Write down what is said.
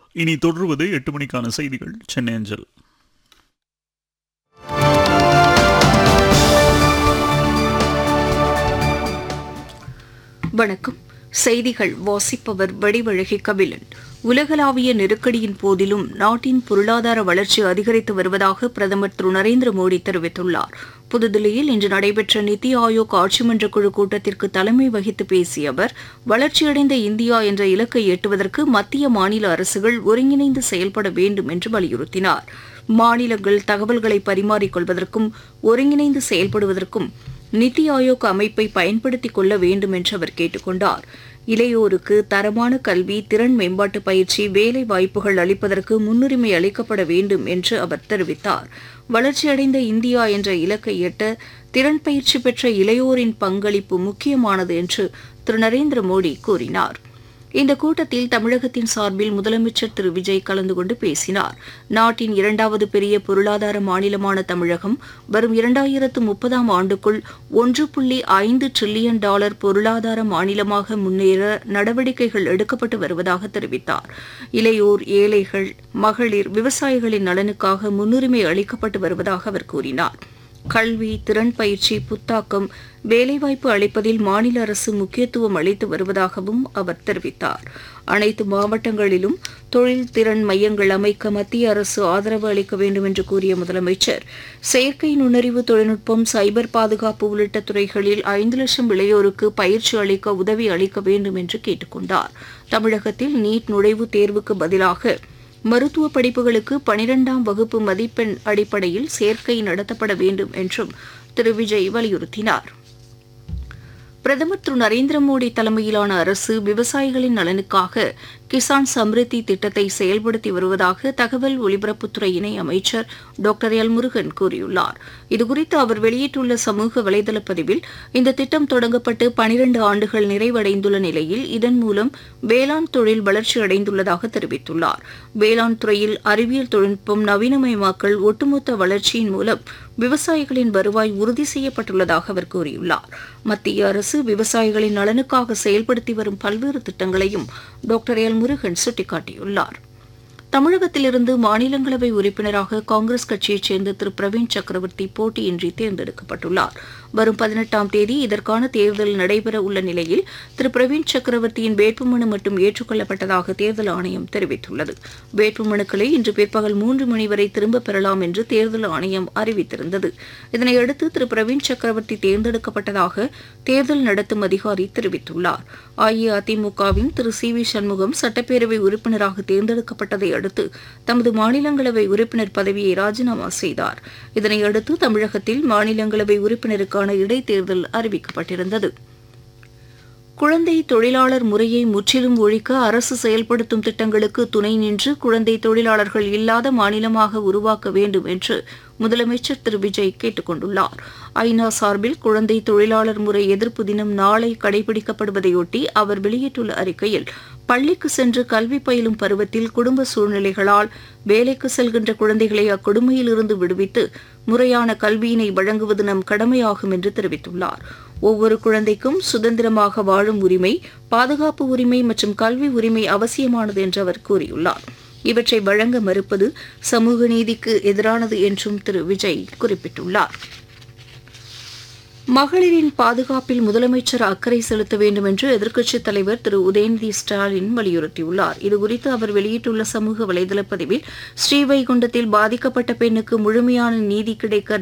இனி தொடர்வது எட்டு மணிக்கான செய்திகள் சென்னை அஞ்சல் வணக்கம் செய்திகள் வாசிப்பவர் வடிவழகி கபிலன் உலகளாவிய நெருக்கடியின் போதிலும் நாட்டின் பொருளாதார வளர்ச்சி அதிகரித்து வருவதாக பிரதமர் திரு நரேந்திர மோடி தெரிவித்துள்ளார் புதுதில்லியில் இன்று நடைபெற்ற நித்தி ஆயோக் ஆட்சிமன்ற குழு கூட்டத்திற்கு தலைமை வகித்து பேசிய அவர் வளர்ச்சியடைந்த இந்தியா என்ற இலக்கை எட்டுவதற்கு மத்திய மாநில அரசுகள் ஒருங்கிணைந்து செயல்பட வேண்டும் என்று வலியுறுத்தினார் மாநிலங்கள் தகவல்களை பரிமாறிக்கொள்வதற்கும் ஒருங்கிணைந்து செயல்படுவதற்கும் நித்தி ஆயோக் அமைப்பை பயன்படுத்திக் கொள்ள வேண்டும் என்று அவர் கேட்டுக் கொண்டார் இளையோருக்கு தரமான கல்வி திறன் மேம்பாட்டு பயிற்சி வேலை வாய்ப்புகள் அளிப்பதற்கு முன்னுரிமை அளிக்கப்பட வேண்டும் என்று அவர் தெரிவித்தார் வளர்ச்சியடைந்த இந்தியா என்ற இலக்கை எட்ட திறன் பயிற்சி பெற்ற இளையோரின் பங்களிப்பு முக்கியமானது என்று திரு நரேந்திர மோடி கூறினார் இந்த கூட்டத்தில் தமிழகத்தின் சார்பில் முதலமைச்சர் திரு விஜய் கலந்து கொண்டு பேசினார் நாட்டின் இரண்டாவது பெரிய பொருளாதார மாநிலமான தமிழகம் வரும் இரண்டாயிரத்து முப்பதாம் ஆண்டுக்குள் ஒன்று புள்ளி ஐந்து டிரில்லியன் டாலர் பொருளாதார மாநிலமாக முன்னேற நடவடிக்கைகள் எடுக்கப்பட்டு வருவதாக தெரிவித்தார் இளையோர் ஏழைகள் மகளிர் விவசாயிகளின் நலனுக்காக முன்னுரிமை அளிக்கப்பட்டு வருவதாக அவர் கூறினார் கல்வி திறன் பயிற்சி புத்தாக்கம் வேலைவாய்ப்பு அளிப்பதில் மாநில அரசு முக்கியத்துவம் அளித்து வருவதாகவும் அவர் தெரிவித்தார் அனைத்து மாவட்டங்களிலும் தொழில் திறன் மையங்கள் அமைக்க மத்திய அரசு ஆதரவு அளிக்க வேண்டும் என்று கூறிய முதலமைச்சர் செயற்கை நுண்ணறிவு தொழில்நுட்பம் சைபர் பாதுகாப்பு உள்ளிட்ட துறைகளில் ஐந்து லட்சம் இளையோருக்கு பயிற்சி அளிக்க உதவி அளிக்க வேண்டும் என்று கேட்டுக்கொண்டார் தமிழகத்தில் நீட் நுழைவுத் தேர்வுக்கு பதிலாக மருத்துவ படிப்புகளுக்கு பனிரெண்டாம் வகுப்பு மதிப்பெண் அடிப்படையில் சேர்க்கை நடத்தப்பட வேண்டும் என்றும் திரு விஜய் வலியுறுத்தினார் பிரதமர் திரு நரேந்திர மோடி தலைமையிலான அரசு விவசாயிகளின் நலனுக்காக கிசான் சம்ரித்தி திட்டத்தை செயல்படுத்தி வருவதாக தகவல் ஒலிபரப்புத்துறை இணை அமைச்சர் டாக்டர் எல் முருகன் கூறியுள்ளார் இதுகுறித்து அவர் வெளியிட்டுள்ள சமூக வலைதள பதிவில் இந்த திட்டம் தொடங்கப்பட்டு பனிரண்டு ஆண்டுகள் நிறைவடைந்துள்ள நிலையில் இதன் மூலம் வேளாண் தொழில் வளர்ச்சி அடைந்துள்ளதாக தெரிவித்துள்ளார் வேளாண் துறையில் அறிவியல் தொழில்நுட்பம் நவீனமயமாக்கல் ஒட்டுமொத்த வளர்ச்சியின் மூலம் விவசாயிகளின் வருவாய் உறுதி செய்யப்பட்டுள்ளதாக அவர் கூறியுள்ளார் மத்திய அரசு விவசாயிகளின் நலனுக்காக செயல்படுத்தி வரும் பல்வேறு திட்டங்களையும் டாக்டர் எல் முருகன் சுட்டிக்காட்டியுள்ளார் தமிழகத்திலிருந்து மாநிலங்களவை உறுப்பினராக காங்கிரஸ் கட்சியைச் சேர்ந்த திரு பிரவீன் சக்கரவர்த்தி போட்டியின்றி தேர்ந்தெடுக்கப்பட்டுள்ளார் வரும் பதினெட்டாம் தேதி இதற்கான தேர்தல் நடைபெற உள்ள நிலையில் திரு பிரவீன் சக்கரவர்த்தியின் வேட்புமனு மட்டும் ஏற்றுக்கொள்ளப்பட்டதாக தேர்தல் ஆணையம் தெரிவித்துள்ளது வேட்புமனுக்களை இன்று பிற்பகல் மூன்று மணி வரை திரும்பப் பெறலாம் என்று தேர்தல் ஆணையம் அறிவித்திருந்தது இதனையடுத்து திரு பிரவீன் சக்கரவர்த்தி தேர்ந்தெடுக்கப்பட்டதாக தேர்தல் நடத்தும் அதிகாரி தெரிவித்துள்ளார் அஇஅதிமுகவின் திரு சி வி சண்முகம் சட்டப்பேரவை உறுப்பினராக தேர்ந்தெடுக்கப்பட்டதை அடுத்து தமது மாநிலங்களவை உறுப்பினர் பதவியை ராஜினாமா செய்தார் இதனையடுத்து தமிழகத்தில் மாநிலங்களவை உறுப்பினருக்கான இடைத்தேர்தல் அறிவிக்கப்பட்டிருந்தது குழந்தை தொழிலாளர் முறையை முற்றிலும் ஒழிக்க அரசு செயல்படுத்தும் திட்டங்களுக்கு துணை நின்று குழந்தை தொழிலாளர்கள் இல்லாத மாநிலமாக உருவாக்க வேண்டும் என்று முதலமைச்சர் திரு விஜய் கேட்டுக் கொண்டுள்ளார் ஐநா சார்பில் குழந்தை தொழிலாளர் முறை எதிர்ப்பு தினம் நாளை கடைபிடிக்கப்படுவதையொட்டி அவர் வெளியிட்டுள்ள அறிக்கையில் பள்ளிக்கு சென்று கல்வி பயிலும் பருவத்தில் குடும்ப சூழ்நிலைகளால் வேலைக்கு செல்கின்ற குழந்தைகளை அக்கொடுமையிலிருந்து விடுவித்து முறையான கல்வியினை வழங்குவது நம் கடமையாகும் என்று தெரிவித்துள்ளார் ஒவ்வொரு குழந்தைக்கும் சுதந்திரமாக வாழும் உரிமை பாதுகாப்பு உரிமை மற்றும் கல்வி உரிமை அவசியமானது என்று அவர் கூறியுள்ளார் இவற்றை வழங்க மறுப்பது சமூக நீதிக்கு எதிரானது என்றும் திரு விஜய் குறிப்பிட்டுள்ளார் மகளிரின் பாதுகாப்பில் முதலமைச்சர் அக்கறை செலுத்த வேண்டும் என்று எதிர்க்கட்சித் தலைவர் திரு உதயநிதி ஸ்டாலின் வலியுறுத்தியுள்ளார் இதுகுறித்து அவர் வெளியிட்டுள்ள சமூக வலைதள பதிவில் ஸ்ரீவைகுண்டத்தில் பாதிக்கப்பட்ட பெண்ணுக்கு முழுமையான நீதி கிடைக்க